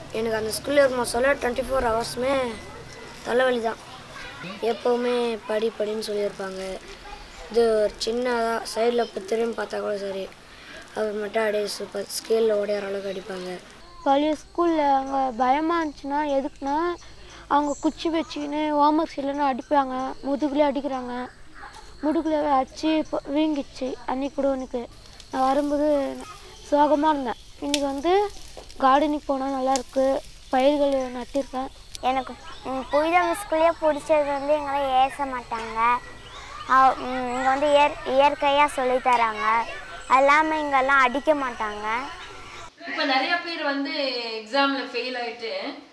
எனக்கு அந்த ஸ்கூலில் இருக்கும் சொல்ல டுவெண்ட்டி ஃபோர் ஹவர்ஸுமே தலைவலி தான் எப்போவுமே படி படின்னு சொல்லியிருப்பாங்க இது ஒரு சின்னதாக சைடில் இப்போ திரும்பி பார்த்தா கூட சரி அவர் மட்டும் அப்படியே சூப்பர் ஸ்கேலில் ஓடையிற அளவுக்கு அடிப்பாங்க பழைய ஸ்கூலில் அங்கே பயமாக இருந்துச்சுன்னா எதுக்குன்னா அவங்க குச்சி வச்சுக்கின்னு ஹோம்ஒர்க்ஸ் இல்லைன்னு அடிப்பாங்க முதுகுலே அடிக்கிறாங்க முதுகுல அடிச்சு இப்போ வீங்கிச்சு அன்னைக்கு கூட எனக்கு நான் வரும்போது சோகமாக இருந்தேன் இன்னைக்கு வந்து கார்டனிங் போனால் நல்லாயிருக்கு பயிர்கள் நட்டிருக்கேன் எனக்கு ம், புனிதம் ஸ்கூல்லே பிடிச்சது வந்து எங்களை ஏச மாட்டாங்க இங்கே வந்து இயற் இயற்கையாக சொல்லித் தராங்க அது இல்லாமல் இங்கெல்லாம் அடிக்க மாட்டாங்க இப்போ நிறைய பேர் வந்து எக்ஸாமில் ஃபெயில் ஆயிட்டு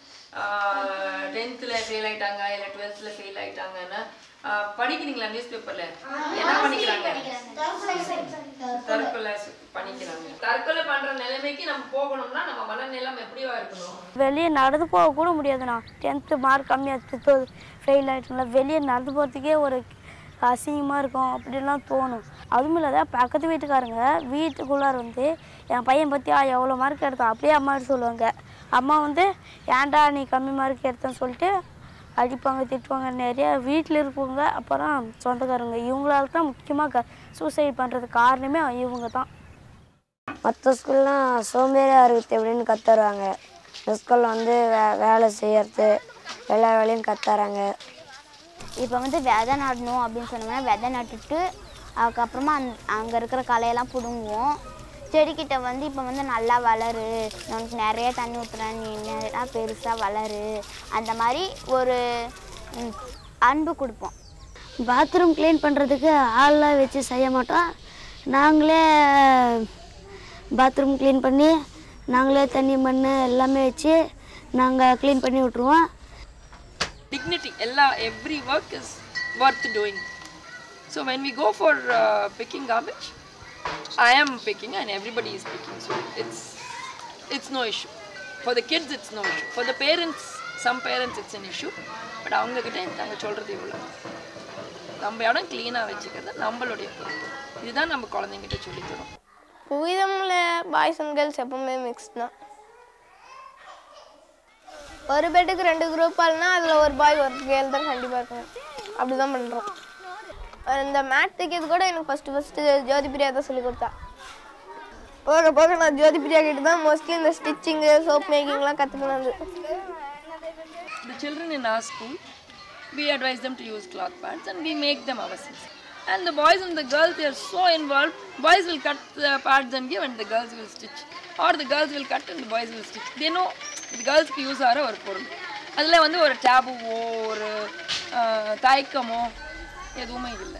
டென்த்தில் ஃபெயில் ஆயிட்டாங்க இல்லை டுவெல்த்தில் ஃபெயில் ஆயிட்டாங்கன்னா ஆஹ் படிக்கிறீங்களா நியூஸ் பேப்பரில் என்ன பண்ணிக்கிறாங்க தற்கொலை சு- பண்ணிக்கிறாங்க தற்கொலை பண்ற நிலைமைக்கு நம்ம போகணும்னா நம்ம மனநிலம் எப்படிவா இருக்கணும் வெளியே நடந்து போக கூட முடியாதுண்ணா டென்த்து மார்க் கம்மியாக ஃபெயில் ஆகிட்டோம்ல வெளியே நடந்து போகிறதுக்கே ஒரு அசிங்கமாக இருக்கும் அப்படிலாம் தோணும் அதுவும் இல்லாத பக்கத்து வீட்டுக்காரங்க வீட்டுக்குள்ளார வந்து என் பையன் பற்றியா எவ்வளோ மார்க் எடுத்தான் அப்படியே அம்மா கிட்ட சொல்லுவாங்க அம்மா வந்து ஏன்டா நீ கம்மி மார்க் எடுத்தேன்னு சொல்லிட்டு அடிப்பாங்க திட்டுவாங்க நிறைய வீட்டில் இருப்பவங்க அப்புறம் சொந்தக்காரங்க இவங்களால தான் முக்கியமாக க சூசைட் பண்ணுறதுக்கு காரணமே இவங்க தான் மற்ற ஸ்கூல்லாம் சோம்பேறியாக இருக்குது எப்படின்னு கத்துறாங்க இந்த ஸ்கூலில் வந்து வே வேலை செய்யறது எல்லா வேலையும் கத்துறாங்க இப்போ வந்து விதை நடணும் அப்படின்னு சொன்னோம்னா விதை நட்டுட்டு அதுக்கப்புறமா அந் அங்கே இருக்கிற களையெல்லாம் பிடுங்குவோம் செடிக்கிட்ட வந்து இப்போ வந்து நல்லா வளரு உனக்கு நிறைய தண்ணி ஊற்றுறேன் நீ நிறையா பெருசாக வளரு அந்த மாதிரி ஒரு ம், அன்பு கொடுப்போம் பாத்ரூம் க்ளீன் பண்ணுறதுக்கு ஆள்லாம் வச்சு செய்ய மாட்டோம் நாங்களே பாத்ரூம் க்ளீன் பண்ணி நாங்களே தண்ணி மண் எல்லாமே வச்சு நாங்கள் க்ளீன் பண்ணி விட்ருவோம் dignity எல்லா every work is worth doing so when we go for uh, picking garbage i am picking and everybody is picking so it's it's no issue for the kids it's no issue for the parents some parents it's an issue but அவங்க கிட்ட நாங்கள் சொல்கிறது இவ்வளோ நம்ம இடம் க்ளீனாக வச்சுக்கிறது நம்மளுடைய பொறுப்பு இதுதான் நம்ம குழந்தைங்கிட்ட சொல்லித் தரோம் புவிதமில் பாய்ஸ் அண்ட் கேர்ள்ஸ் எப்பவுமே மிக்ஸ் தான் ஒரு பெட்டுக்கு ரெண்டு குரூப் ஆள்னா அதில் ஒரு பாய் ஒரு கேர்ள் தான் கண்டிப்பாக இருக்கணும் அப்படி தான் பண்ணுறோம் இந்த மேட் தைக்கிறது கூட எனக்கு ஃபஸ்ட்டு ஃபஸ்ட்டு ஜோதி பிரியா தான் சொல்லி கொடுத்தா போக போக நான் ஜோதி பிரியா கிட்ட தான் மோஸ்ட்லி இந்த ஸ்டிச்சிங்கு சோப் மேக்கிங்லாம் கற்றுக்கினது The children in our school, we advise them to use cloth pads and we make them ourselves. And the boys and the girls, they are so involved. Boys will cut the pads and give, and the girls will stitch. Or the girls will cut and the boys will stitch. They know the girls க்கு use ஆகிற ஒரு பொருள் அதில் வந்து ஒரு டேபுவோ ஒரு ஆஹ், தயக்கமோ எதுவுமே இல்லை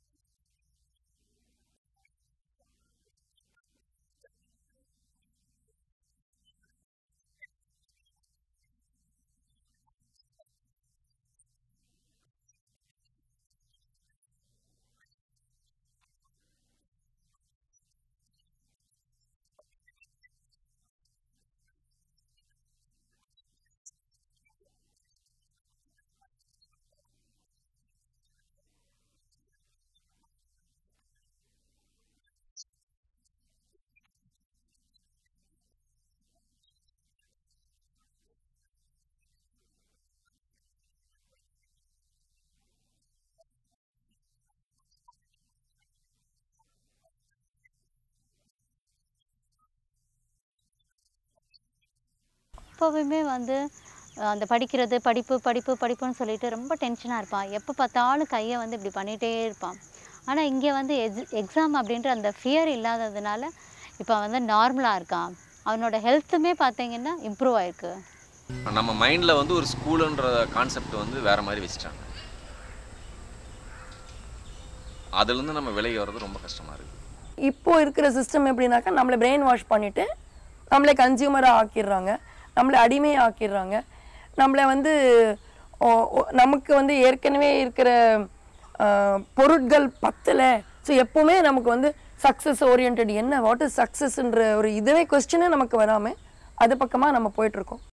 எப்போவுமே வந்து அஹ், அந்த படிக்கிறது படிப்பு படிப்பு படிப்புன்னு சொல்லிட்டு ரொம்ப டென்ஷனாக இருப்பான் எப்போ பார்த்தாலும் கையை வந்து இப்படி பண்ணிகிட்டே இருப்பான் ஆனால் இங்கே வந்து எக்ஸ் எக்ஸாம் அப்படின்ற அந்த ஃபியர் இல்லாததுனால இப்போ வந்து நார்மலாக இருக்கான் அவனோட ஹெல்த்துமே பார்த்தீங்கன்னா இம்ப்ரூவ் ஆயிருக்கு நம்ம மைண்டில் வந்து ஒரு ஸ்கூலுன்ற கான்செப்ட் வந்து வேற மாதிரி வச்சுட்டாங்க அதுலேருந்து நம்ம விலகி வர்றது ரொம்ப கஷ்டமாக இருக்குது இப்போ இருக்கிற சிஸ்டம் எப்படின்னாக்கா நம்மளை பிரெயின் வாஷ் பண்ணிட்டு நம்மளை கன்சியூமராக ஆக்கிடுறாங்க நம்மளை அடிமையாக ஆக்கிடுறாங்க நம்மளை வந்து ஓ- ஓ- நமக்கு வந்து ஏற்கனவே இருக்கிற ஆஹ், பொருட்கள் பத்தலை ஸோ எப்போவுமே நமக்கு வந்து சக்ஸஸ் ஓரியன்ட் என்ன வாட் இஸ் சக்ஸஸ்ன்ற ஒரு இதுவே கொஸ்டினே நமக்கு வராமல் அது பக்கமாக நம்ம போயிட்டுருக்கோம்